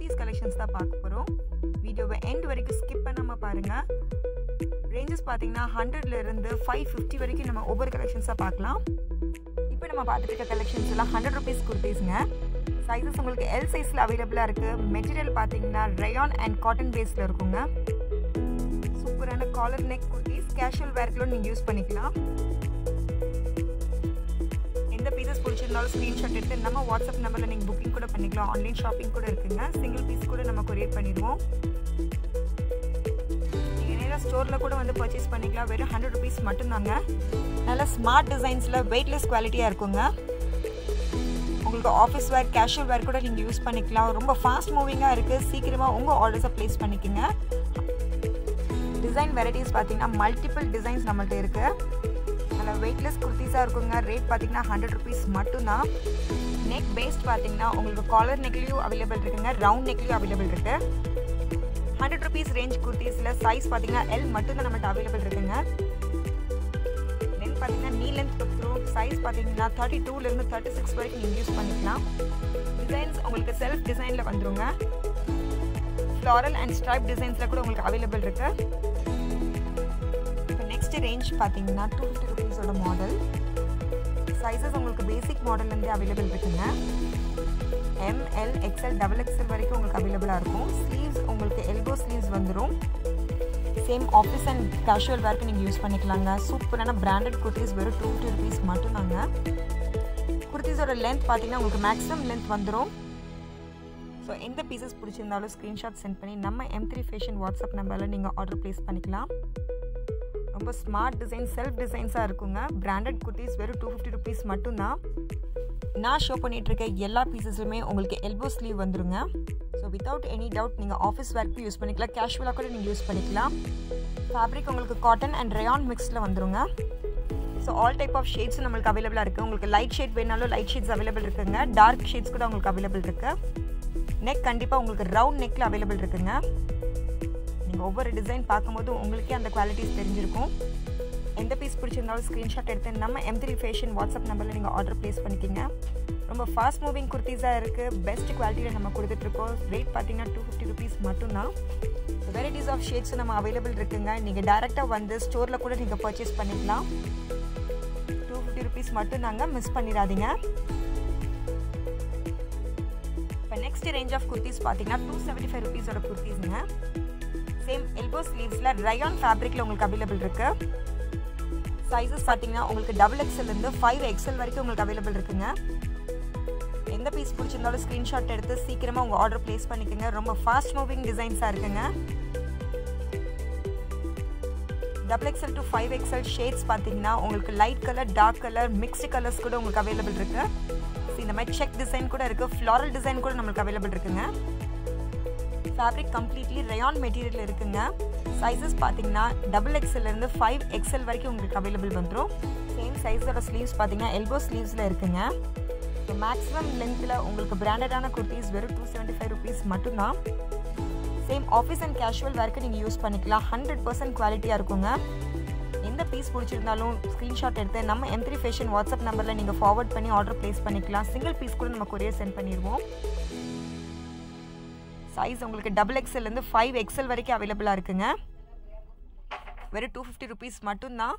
kurtis collections தான் பார்க்க போகிறோம் வீடியோவை எண்ட் வரைக்கும் ஸ்கிப் பண்ணாமல் பாருங்கள் ரேஞ்சஸ் பார்த்தீங்கன்னா ஹண்ட்ரட்லேருந்து ஃபைவ் ஃபிஃப்டி வரைக்கும் நம்ம ஒவ்வொரு கலெக்ஷன்ஸாக பார்க்கலாம் இப்போ நம்ம பார்த்துட்டு இருக்க கலெக்ஷன்ஸ் எல்லாம் ஹண்ட்ரட் ருபீஸ் குர்த்திஸ்ங்க சைஸஸ் உங்களுக்கு எல் சைஸில் அவைலபிளாக இருக்குது மெட்டீரியல் பார்த்தீங்கன்னா ரயான் அண்ட் காட்டன் பேஸில் இருக்குங்க சூப்பரான காலர் நெக் குர்த்திஸ் கேஷுவல் வேர்க்கிலும் நீங்கள் யூஸ் பண்ணிக்கலாம் எந்த பீசஸ் பிடிச்சிருந்தாலும் ஸ்க்ரீன்ஷாட் எடுத்து நம்ம வாட்ஸ்அப் நம்பரில் நீங்கள் புக்கிங் கூட பண்ணிக்கலாம் ஆன்லைன் ஷாப்பிங் கூட இருக்குங்க சிங்கிள் பீஸ் கூட நம்ம கொரியர் பண்ணிடுவோம் நீங்கள் நேராக ஸ்டோரில் கூட வந்து பர்ச்சேஸ் பண்ணிக்கலாம் வெறும் ஹண்ட்ரட் ருபீஸ் மட்டும்தாங்க நல்ல ஸ்மார்ட் டிசைன்ஸில் வெயிட்லெஸ் குவாலிட்டியாக இருக்குங்க உங்களுக்கு ஆஃபீஸ் வேர் கேஷுவல் வேர் கூட நீங்கள் யூஸ் பண்ணிக்கலாம் ரொம்ப ஃபாஸ்ட் மூவிங்காக இருக்குது சீக்கிரமாக உங்கள் ஆர்டர்ஸை ப்ளேஸ் பண்ணிக்கோங்க டிசைன் வெரைட்டிஸ் பார்த்தீங்கன்னா மல்டிபிள் டிசைன்ஸ் நம்மள்ட்ட இருக்குது நல்ல வெயிட்லெஸ் குர்த்திஸாக இருக்குங்க ரேட் பார்த்தீங்கன்னா ஹண்ட்ரட் ருபீஸ் மட்டும்தான் நெக் பேஸ்ட் பார்த்தீங்கன்னா உங்களுக்கு காலர் நெக்லேயும் அவைலபிள் இருக்குங்க ரவுண்ட் நெக்லேயும் அவைலபிள் இருக்குது ஹண்ட்ரட் ருபீஸ் ரேஞ்ச் குர்த்திஸில் சைஸ் பார்த்தீங்கன்னா எல் மட்டும்தான் நம்மள்ட்ட அவைலபிள் இருக்குங்க லென்த் பார்த்தீங்கன்னா நீ லென்த் கொடுத்துரும் சைஸ் பார்த்தீங்கன்னா தேர்ட்டி டூலேருந்து தேர்ட்டி சிக்ஸ் வரைக்கும் நீங்கள் யூஸ் பண்ணிக்கலாம் டிசைன்ஸ் உங்களுக்கு செல்ஃப் டிசைனில் வந்துருங்க ஃப்ளாரல் அண்ட் ஸ்ட்ரைப் டிசைன்ஸில் கூட உங்களுக்கு அவைலபிள் இருக்குது இப்போ நெக்ஸ்ட் ரேஞ்ச் பார்த்தீங்கன்னா டூ ஃபிஃப்டி ருபீஸோட மாடல் சைஸஸ் உங்களுக்கு பேசிக் மாடல்லேருந்தே அவைலபிள் இருக்குங்க எம்எல் எக்ஸ்எல் டபுள் எக்ஸ்எல் வரைக்கும் உங்களுக்கு அவைலபிளாக இருக்கும் ஸ்லீவ்ஸ் உங்களுக்கு எல்போ ஸ்லீவ்ஸ் வந்துடும் சேம் ஆஃபீஸ் அண்ட் கேஷுவல் வேர்க்கு நீங்கள் யூஸ் பண்ணிக்கலாங்க சூப்பரான பிராண்டட் குர்த்திஸ் வெறும் டூ ஃபிஃப்டி ருபீஸ் மட்டும்தாங்க குர்த்திஸோட லென்த் பார்த்தீங்கன்னா உங்களுக்கு மேக்ஸிமம் லென்த் வந்துடும் ஸோ எந்த பீசஸ் பிடிச்சிருந்தாலும் ஸ்க்ரீன்ஷாட் சென்ட் பண்ணி நம்ம எம் த்ரீ ஃபேஷன் வாட்ஸ்அப் நம்பரில் நீங்கள் ஆர்டர் ப்ளேஸ் பண்ணிக்கலாம் ரொம்ப ஸ்மார்ட் டிசைன் செல்ஃப் டிசைன்ஸாக இருக்குங்க பிராண்டட் குர்த்திஸ் வெறும் டூ ஃபிஃப்டி ருபீஸ் மட்டும்தான் நான் ஷோ பண்ணிகிட்டு இருக்க எல்லா பீசஸுமே உங்களுக்கு எல்போ ஸ்லீவ் வந்துருங்க ஸோ வித்தவுட் எனி டவுட் நீங்கள் ஆஃபீஸ் ஒர்க்கு யூஸ் பண்ணிக்கலாம் கேஷுவலாக கூட நீங்கள் யூஸ் பண்ணிக்கலாம் ஃபேப்ரிக் உங்களுக்கு காட்டன் அண்ட் ரயான் மிக்ஸில் வந்துருங்க ஸோ ஆல் டைப் ஆஃப் ஷேட்ஸும் நம்மளுக்கு அவைலபிளாக இருக்குது உங்களுக்கு லைட் ஷேட் வேணாலும் லைட் ஷேட்ஸ் அவைலபிள் இருக்குங்க டார்க் ஷேட்ஸ் கூட உங்களுக்கு அவைலபிள் இருக்குது நெக் கண்டிப்பாக உங்களுக்கு ரவுண்ட் நெக்கில் அவைலபிள் இருக்குங்க நீங்கள் ஒவ்வொரு டிசைன் பார்க்கும்போது உங்களுக்கே அந்த குவாலிட்டிஸ் தெரிஞ்சிருக்கும் எந்த பீஸ் பிடிச்சிருந்தாலும் ஸ்க்ரீன்ஷாட் எடுத்து நம்ம எம் த்ரீ ஃபேஷன் வாட்ஸ்அப் நம்பரில் நீங்கள் ஆர்டர் ப்ளேஸ் பண்ணிக்கிங்க ரொம்ப ஃபாஸ்ட் மூவிங் குர்த்திஸாக இருக்குது பெஸ்ட் குவாலிட்டியில் நம்ம கொடுத்துட்ருக்கோம் ரேட் பார்த்தீங்கன்னா டூ ஃபிஃப்டி ருபீஸ் மட்டும்தான் வெரைட்டிஸ் ஆஃப் ஷேட்ஸ் நம்ம அவைலபிள் இருக்குங்க நீங்கள் டேரெக்டாக வந்து ஸ்டோரில் கூட நீங்கள் பர்ச்சேஸ் பண்ணிக்கலாம் டூ ஃபிஃப்டி ருபீஸ் மட்டும்தாங்க மிஸ் பண்ணிடாதீங்க இப்போ நெக்ஸ்ட் ரேஞ்ச் ஆஃப் குர்த்திஸ் பார்த்தீங்கன்னா டூ செவன்ட்டி ஃபைவ் ருபீஸோட குர்த்திஸுங்க சேம் எல்போ ஸ்லீவ்ஸில் ரயான் ஃபேப்ரிக்கில் உங்களுக்கு அவைலபிள் இருக்குது சைஸஸ் பார்த்தீங்கன்னா உங்களுக்கு டபுள் எக்ஸ்எல்லேருந்து ஃபைவ் எக்ஸ்எல் வரைக்கும் உங்களுக்கு அவைலபிள் இருக்குங்க எந்த பீஸ் பிடிச்சிருந்தாலும் ஸ்க்ரீன்ஷாட் எடுத்து சீக்கிரமாக உங்கள் ஆர்டர் ப்ளேஸ் பண்ணிக்கோங்க ரொம்ப ஃபாஸ்ட் மூவிங் டிசைன்ஸாக இருக்குங்க double XL to five XL shades பார்த்தீங்கன்னா உங்களுக்கு light colour dark colour mixed colours கூட உங்களுக்கு அவைலபிள் இருக்குது இந்த மாதிரி செக் டிசைன் கூட இருக்குது ஃப்ளாரல் டிசைன் கூட நம்மளுக்கு அவைலபிள் இருக்குங்க ஃபேப்ரிக் கம்ப்ளீட்லி ரயான் மெட்டீரியல் இருக்குங்க சைஸஸ் பார்த்தீங்கன்னா டபுள் எக்ஸ்எல்லேருந்து ஃபைவ் எக்ஸ்எல் வரைக்கும் உங்களுக்கு அவைலபிள் வந்துடும் சேம் சைஸோட ஸ்லீவ்ஸ் பார்த்தீங்கன்னா எல்போ ஸ்லீவ்ஸில் இருக்குங்க ஸோ மேக்ஸிமம் லென்த்தில் உங்களுக்கு பிராண்டடான குர்த்திஸ் வெறும் டூ செவன்ட்டி ஃபைவ் ருபீஸ் மட்டும்தான் சேம் ஆஃபீஸ் அண்ட் கேஷுவல் வேர்க்கு நீங்கள் யூஸ் பண்ணிக்கலாம் ஹண்ட்ரட் பர்சன்ட் குவாலிட்டியாக இருக்குங்க எந்த பீஸ் பிடிச்சிருந்தாலும் ஸ்க்ரீன்ஷாட் எடுத்து நம்ம எம் த்ரீ ஃபேஷன் வாட்ஸ்அப் நம்பரில் நீங்கள் ஃபார்வர்ட் பண்ணி ஆர்டர் ப்ளேஸ் பண்ணிக்கலாம் சிங்கிள் பீஸ் கூட நம்ம கொரியர் சென்ட் பண்ணிடுவோம் சைஸ் உங்களுக்கு டபுள் எக்ஸ்எல்லேருந்து ஃபைவ் எக்ஸ்எல் வரைக்கும் அவைலபிளாக இருக்குங்க வெறும் டூ ஃபிஃப்டி ருபீஸ் மட்டும்தான்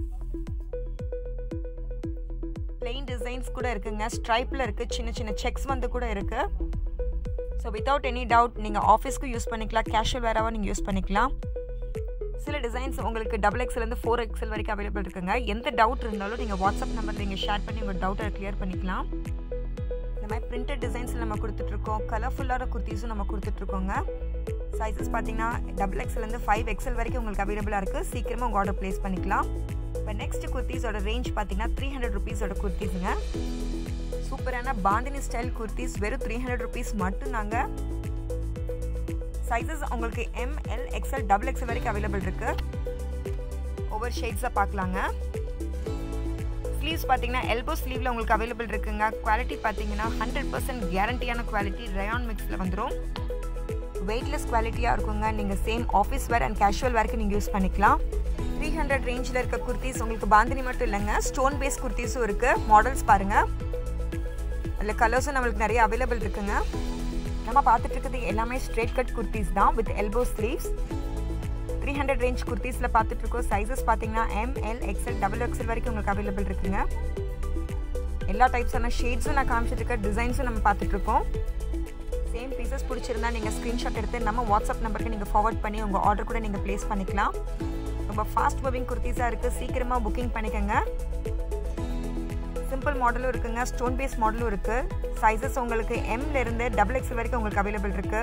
பிளெயின் டிசைன்ஸ் கூட இருக்குங்க ஸ்ட்ரைப்பில் இருக்குது சின்ன சின்ன செக்ஸ் வந்து கூட இருக்குது ஸோ வித்தவுட் எனி டவுட் நீங்கள் ஆஃபீஸ்க்கு யூஸ் பண்ணிக்கலாம் கேஷுவல் வேறாகவும் நீங்கள் யூஸ் பண்ணிக்கலாம் சில டிசைன்ஸ் உங்களுக்கு டபுள் எக்ஸ்எல்லேருந்து ஃபோர் எக்ஸ்எல் வரைக்கும் அவைலபிள் இருக்குங்க எந்த டவுட் இருந்தாலும் நீங்கள் வாட்ஸ்அப் நம்பர் நீங்கள் ஷேர் பண்ணி உங்கள் டவுட்டை கிளியர் பண்ணிக்கலாம் இந்த மாதிரி பிரிண்டட் டிசைன்ஸ் நம்ம கொடுத்துட்ருக்கோம் கலர்ஃபுல்லான குர்த்திஸும் நம்ம கொடுத்துட்ருக்கோங்க சைஸஸ் பார்த்தீங்கன்னா டபுள் எக்ஸ்எல்லேருந்து ஃபைவ் எக்ஸ்எல் வரைக்கும் உங்களுக்கு அவைலபிளாக இருக்குது சீக்கிரமாக உங்கள் ஆர்டர் ப்ளேஸ் பண்ணிக்கலாம் இப்போ நெக்ஸ்ட் குர்த்திஸோட ரேஞ்ச் பார்த்தீங்கன்னா த்ரீ ஹண்ட்ரட் ருபீஸோட குர்த்திஸுங்க சூப்பரான பாந்தினி ஸ்டைல் குர்த்திஸ் வெறும் த்ரீ ஹண்ட்ரட் ருபீஸ் மட்டும்தாங்க சைஸஸ் உங்களுக்கு எம்எல் எக்ஸ்எல் டபுள் எக்ஸ்எல் வரைக்கும் அவைலபிள் இருக்குது ஒவ்வொரு ஷேட்ஸாக பார்க்கலாங்க ஸ்லீவ்ஸ் பார்த்தீங்கன்னா எல்போ ஸ்லீவில் உங்களுக்கு அவைலபிள் இருக்குங்க குவாலிட்டி பார்த்தீங்கன்னா ஹண்ட்ரட் பர்சன்ட் கேரண்டியான குவாலிட்டி ரயான் மிக்ஸில் வந்துடும் வெயிட்லெஸ் குவாலிட்டியாக இருக்குங்க நீங்கள் same office wear and casual வேர்க்கு நீங்கள் யூஸ் பண்ணிக்கலாம் த்ரீ ஹண்ட்ரட் ரேஞ்சில் இருக்க குர்த்திஸ் உங்களுக்கு பாந்தினி மட்டும் இல்லைங்க ஸ்டோன் பேஸ் குர்த்திஸும் இருக்குது மாடல்ஸ் பாருங்கள் அதில் கலர்ஸும் நம்மளுக்கு நிறைய அவைலபிள் இருக்குங்க நம்ம பார்த்துட்டு இருக்கிறது எல்லாமே ஸ்ட்ரெயிட் கட் குர்த்திஸ் தான் with elbow sleeves three hundred range குர்த்திஸில் பார்த்துட்டு இருக்கோம் சைஸஸ் பார்த்தீங்கன்னா எம்எல் எக்ஸ்எல் டபுள் எக்ஸ்எல் வரைக்கும் உங்களுக்கு அவைலபிள் இருக்குங்க எல்லா டைப்ஸான ஷேட்ஸும் நான் காமிச்சிட்டு இருக்க டிசைன்ஸும் நம்ம பார்த்துட்டு இருக்கோம் சேம் பீசஸ் பிடிச்சிருந்தா நீங்கள் ஸ்க்ரீன்ஷாட் எடுத்து நம்ம வாட்ஸ்அப் நம்பருக்கு நீங்கள் ஃபார்வர்ட் பண்ணி உங்கள் ஆர்டர் கூட நீங்கள் ப்ளேஸ் பண்ணிக்கலாம் ரொம்ப ஃபாஸ்ட் மூவிங் குர்த்திஸாக இருக்குது சீக்கிரமாக புக்கிங் பண்ணிக்கோங்க சிம்பிள் மாடலும் இருக்குங்க ஸ்டோன் பேஸ் மாடலும் இருக்குது சைஸஸ் உங்களுக்கு எம்ல இருந்து டபுள் எக்ஸல் வரைக்கும் உங்களுக்கு அவைலபிள் இருக்குது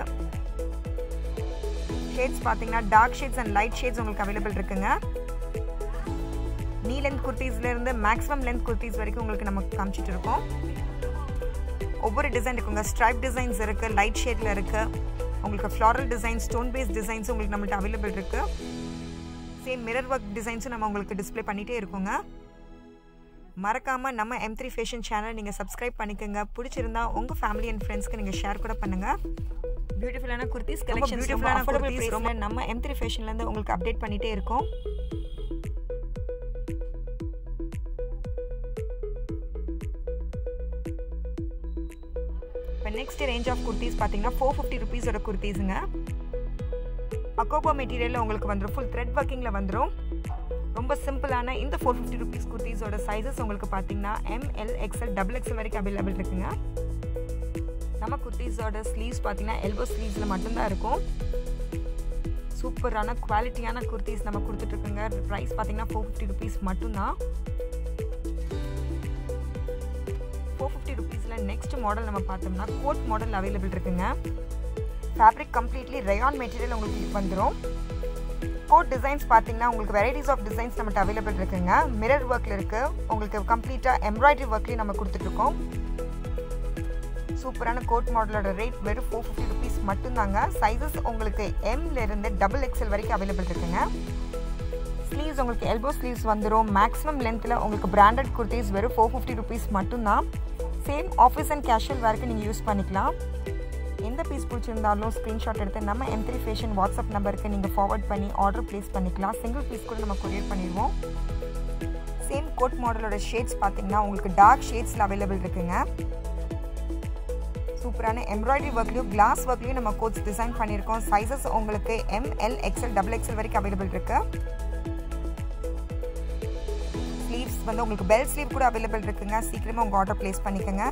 ஷேட்ஸ் பார்த்தீங்கன்னா dark shades and light shades உங்களுக்கு அவைலபிள் இருக்குங்க நீ லென்த் குர்த்திஸ்லேருந்து மேக்ஸிமம் லென்த் குர்த்திஸ் வரைக்கும் உங்களுக்கு நம்ம காமிச்சிட்டு இருக்கோம் ஒவ்வொரு டிசைன் இருக்குங்க ஸ்ட்ரைப் டிசைன்ஸ் இருக்குது லைட் ஷேடில் இருக்குது உங்களுக்கு floral design stone base designs உங்களுக்கு நம்மள்ட்ட அவைலபிள் இருக்குது சேம் மிரர் ஒர்க் டிசைன்ஸும் நம்ம உங்களுக்கு டிஸ்பிளே பண்ணிகிட்டே இருக்கோங்க மறக்காமல் நம்ம எம் த்ரீ ஃபேஷன் சேனல் நீங்கள் சப்ஸ்கிரைப் பண்ணிக்கோங்க பிடிச்சிருந்தா உங்கள் ஃபேமிலி அண்ட் ஃப்ரெண்ட்ஸ்க்கு நீங்கள் ஷேர் கூட பண்ணுங்கள் பியூட்டிஃபுல்லான குர்த்திஸ் கலெக்ஷன் பியூட்டிஃபுல்லான குர்த்திஸ் ரொம்ப நம்ம எம் த்ரீ ஃபேஷன்லேருந்து உங்களுக்கு அப்டேட் பண்ணிகிட்டே இருக்கோம் இப்போ நெக்ஸ்ட் ரேஞ்ச் ஆஃப் குர்த்திஸ் பார்த்தீங்கன்னா ஃபோர் ஃபிஃப்டி ருபீஸோட குர்த்திஸுங்க அக்கோபா மெட்டீரியலில் உங்களுக்கு வந்துடும் ஃபுல் த்ரெட் ஒர்க்கிங்கில் வந்துடும் ரொம்ப சிம்பிளான இந்த ஃபோர் ஃபிஃப்டி ருபீஸ் குர்த்திஸோட சைஸஸ் உங்களுக்கு பார்த்தீங்கன்னா எம்எல் எக்ஸ்எல் டபுள் எக்ஸ்எல் வரைக்கும் அவைலபிள் இருக்குங்க நம்ம குர்த்திஸோட ஸ்லீவ்ஸ் பார்த்தீங்கன்னா எல்போ ஸ்லீவ்ஸில் மட்டும்தான் இருக்கும் சூப்பரான குவாலிட்டியான குர்த்திஸ் நம்ம கொடுத்துட்ருக்குங்க ப்ரைஸ் பார்த்தீங்கன்னா ஃபோர் ஃபிஃப்டி ருபீஸ் மட்டும்தான் ஃபோர் ஃபிஃப்டி ருபீஸில் நெக்ஸ்ட் மாடல் நம்ம பார்த்தோம்னா கோட் மாடல் அவைலபிள் இருக்குங்க ஃபேப்ரிக் கம்ப்ளீட்லி ரயான் மெட்டீரியல் உங்களுக்கு வந்துடும் கோட் டிசைன்ஸ் பார்த்தீங்கன்னா உங்களுக்கு வெரைட்டிஸ் ஆஃப் டிசைன்ஸ் நம்மகிட்ட அவைலபிள் இருக்குங்க மிரர் ஒர்க்கில் இருக்குது உங்களுக்கு கம்ப்ளீட்டாக எம்ப்ராய்டரி ஒர்க்லேயும் நம்ம கொடுத்துட்ருக்கோம் சூப்பரான கோட் மாடலோட ரேட் வெறும் ஃபோர் ஃபிஃப்டி ருபீஸ் மட்டும்தாங்க சைஸஸ் உங்களுக்கு எம்லேருந்து டபுள் எக்ஸ்எல் வரைக்கும் அவைலபிள் இருக்குங்க ஸ்லீவ்ஸ் உங்களுக்கு எல்போ ஸ்லீவ்ஸ் வந்துடும் மேக்ஸிமம் லென்த்தில் உங்களுக்கு பிராண்டட் குர்த்திஸ் வெறும் ஃபோர் ஃபிஃப்டி ருபீஸ் மட்டும்தான் சேம் ஆஃபீஸ் அண்ட் கேஷுவல் வேர்க்கு நீங்கள் யூஸ் பண்ணிக்கலாம் எந்த பீஸ் பிடிச்சிருந்தாலும் ஸ்க்ரீன்ஷாட் எடுத்து நம்ம எம் த்ரீ ஃபேஷன் வாட்ஸ்அப் நம்பருக்கு நீங்கள் ஃபார்வர்ட் பண்ணி ஆர்டர் ப்ளேஸ் பண்ணிக்கலாம் சிங்கிள் பீஸ் கூட நம்ம கொரியர் பண்ணிடுவோம் சேம் கோட் மாடலோட ஷேட்ஸ் பார்த்தீங்கன்னா உங்களுக்கு டார்க் ஷேட்ஸில் அவைலபிள் இருக்குங்க சூப்பரான எம்ப்ராய்டரி ஒர்க்லையும் கிளாஸ் ஒர்க்லையும் நம்ம கோட்ஸ் டிசைன் பண்ணியிருக்கோம் சைஸஸ் உங்களுக்கு எம்எல் எக்ஸ்எல் டபுள் எக்ஸ்எல் வரைக்கும் அவைலபிள் இருக்கு ஸ்லீவ்ஸ் வந்து உங்களுக்கு பெல் ஸ்லீவ் கூட அவைலபிள் இருக்குங்க சீக்கிரமாக உங்கள் ஆர்டர் ப்ளேஸ் பண்ணிக்கோங்க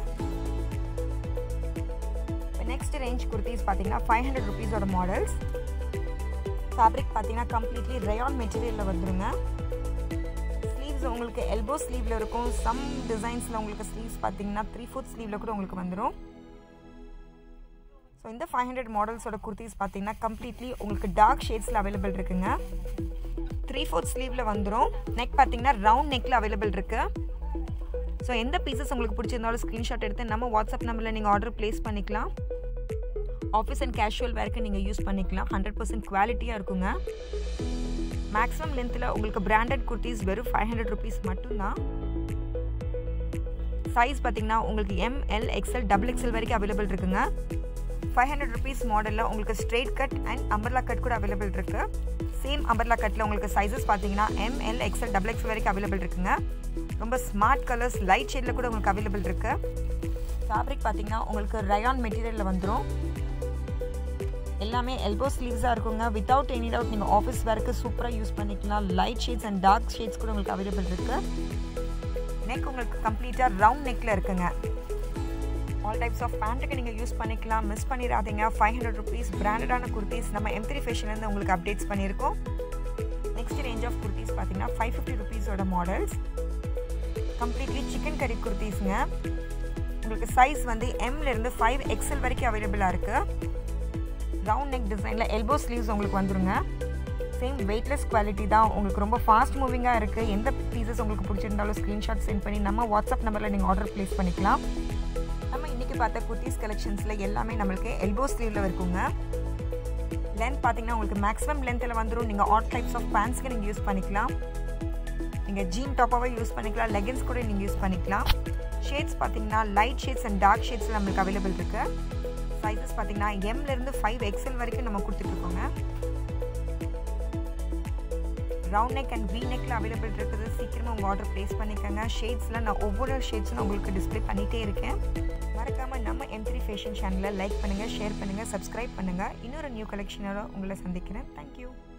நெக்ஸ்ட் ரேஞ்ச் குர்த்திஸ் பார்த்தீங்கன்னா ஃபைவ் ஹண்ட்ரட் ருபீஸோட மாடல்ஸ் ஃபேப்ரிக் பார்த்தீங்கன்னா கம்ப்ளீட்லி ரயான் மெட்டீரியலில் வந்துருங்க ஸ்லீவ்ஸ் உங்களுக்கு எல்போ ஸ்லீவில் இருக்கும் சம் டிசைன்ஸில் உங்களுக்கு ஸ்லீவ்ஸ் பார்த்தீங்கன்னா த்ரீ ஃபோர்த் ஸ்லீவில் கூட உங்களுக்கு வந்துடும் ஸோ இந்த ஃபைவ் ஹண்ட்ரட் மாடல்ஸோட குர்த்திஸ் பார்த்தீங்கன்னா கம்ப்ளீட்லி உங்களுக்கு டார்க் ஷேட்ஸில் அவைலபிள் இருக்குங்க த்ரீ ஃபோர்த் ஸ்லீவில் வந்துடும் நெக் பார்த்தீங்கன்னா ரவுண்ட் நெக்கில் அவைலபிள் இருக்குது ஸோ எந்த பீசஸ் உங்களுக்கு பிடிச்சிருந்தாலும் ஸ்க்ரீன்ஷாட் எடுத்து நம்ம வாட்ஸ்அப் நம்பரில் நீங்கள் ஆர்டர் ப்ளேஸ் பண்ணிக்கலாம் ஆஃபீஸ் அண்ட் கேஷுவல் வேர்க்கு நீங்கள் யூஸ் பண்ணிக்கலாம் ஹண்ட்ரட் பர்சன்ட் குவாலிட்டியாக இருக்குங்க மேக்ஸிமம் லென்த்தில் உங்களுக்கு பிராண்டட் குர்த்திஸ் வெறும் ஃபைவ் ஹண்ட்ரட் ருபீஸ் மட்டும்தான் சைஸ் பார்த்தீங்கன்னா உங்களுக்கு எம்எல் எக்ஸ்எல் டபுள் எக்ஸ்எல் வரைக்கும் அவைலபிள் இருக்குங்க ஃபைவ் ஹண்ட்ரட் ருபீஸ் மாடலில் உங்களுக்கு straight cut and umbrella cut கூட அவைலபிள் இருக்குது சேம் அம்பர்லா கட்டில் உங்களுக்கு சைஸஸ் பார்த்தீங்கன்னா எம்எல் எக்ஸ்எல் டபுள் எக்ஸ்எல் வரைக்கும் அவைலபிள் இருக்குங்க ரொம்ப ஸ்மார்ட் கலர்ஸ் லைட் ஷேடில் கூட உங்களுக்கு அவைலபிள் இருக்குது ஃபேப்ரிக் பார்த்தீங்கன்னா உங்களுக்கு ரயான் மெட்டீரியலில் வந்துடும் எல்லாமே எல்போ ஸ்லீவ்ஸாக இருக்குங்க வித்தவுட் எனி டவுட் நீங்கள் ஆஃபீஸ் வேர்க்கு சூப்பராக யூஸ் பண்ணிக்கலாம் light shades and dark shades கூட உங்களுக்கு அவைலபிள் இருக்குது நெக் உங்களுக்கு கம்ப்ளீட்டாக ரவுண்ட் நெக்கில் இருக்குங்க ஆல் டைப்ஸ் ஆஃப் பேண்ட்டுக்கு நீங்கள் யூஸ் பண்ணிக்கலாம் மிஸ் பண்ணிடாதீங்க ஃபைவ் ஹண்ட்ரட் ருபீஸ் பிராண்டடான குர்த்திஸ் நம்ம எம் த்ரீ ஃபேஷன்லேருந்து உங்களுக்கு அப்டேட்ஸ் பண்ணியிருக்கோம் நெக்ஸ்ட் ரேஞ்ச் ஆஃப் குர்த்திஸ் பார்த்தீங்கன்னா ஃபைவ் ஃபிஃப்டி ருபீஸோட மாடல்ஸ் கம்ப்ளீட்லி சிக்கன் கறி குர்த்திஸுங்க உங்களுக்கு சைஸ் வந்து எம்லேருந்து ஃபைவ் எக்ஸல் வரைக்கும் அவைலபிளாக இருக்குது ரவுண்ட் நெக் டிசைனில் எல்போ ஸ்லீவ்ஸ் உங்களுக்கு வந்துருங்க சேம் வெயிட்லெஸ் குவாலிட்டி தான் உங்களுக்கு ரொம்ப ஃபாஸ்ட் மூவிங்காக இருக்குது எந்த பீசஸ் உங்களுக்கு பிடிச்சிருந்தாலும் ஸ்க்ரீன்ஷாட் சென்ட் பண்ணி நம்ம வாட்ஸ்அப் நம்பரில் நீங்கள் ஆர்டர் ப்ளேஸ் பண்ணிக்கலாம் நம்ம இன்றைக்கி பார்த்த குர்த்திஸ் கலெக்ஷன்ஸில் எல்லாமே நம்மளுக்கு எல்போ ஸ்லீவில் இருக்குங்க லென்த் பார்த்தீங்கன்னா உங்களுக்கு மேக்ஸிமம் லென்த்தில் வந்துடும் நீங்கள் ஆட் டைப்ஸ் ஆஃப் பேண்ட்ஸ்க்கு நீங்கள் யூஸ் பண்ணிக்கலாம் நீங்கள் ஜீன் டாப்பாகவே யூஸ் பண்ணிக்கலாம் லெகின்ஸ் கூட நீங்கள் யூஸ் பண்ணிக்கலாம் ஷேட்ஸ் பார்த்தீங்கன்னா light shades and dark shades நம்மளுக்கு அவைலபிள் இருக்குது சைஸஸ் பார்த்தீங்கன்னா எம்லேருந்து ஃபைவ் எக்ஸல் வரைக்கும் நம்ம கொடுத்துட்ருக்கோங்க ரவுண்ட் நெக் அண்ட் வி நெக்கில் அவைலபிள் இருக்குது சீக்கிரமாக உங்கள் ஆர்டர் ப்ளேஸ் பண்ணிக்கோங்க ஷேட்ஸில் நான் ஒவ்வொரு ஷேட்ஸும் நான் உங்களுக்கு டிஸ்பிளே பண்ணிகிட்டே இருக்கேன் மறக்காமல் நம்ம எம் த்ரீ ஃபேஷன் சேனலை லைக் பண்ணுங்கள் ஷேர் பண்ணுங்கள் சப்ஸ்கிரைப் பண்ணுங்கள் இன்னொரு நியூ கலெக்ஷனோட உங்களை சந்திக்கிறேன் தேங்க்யூ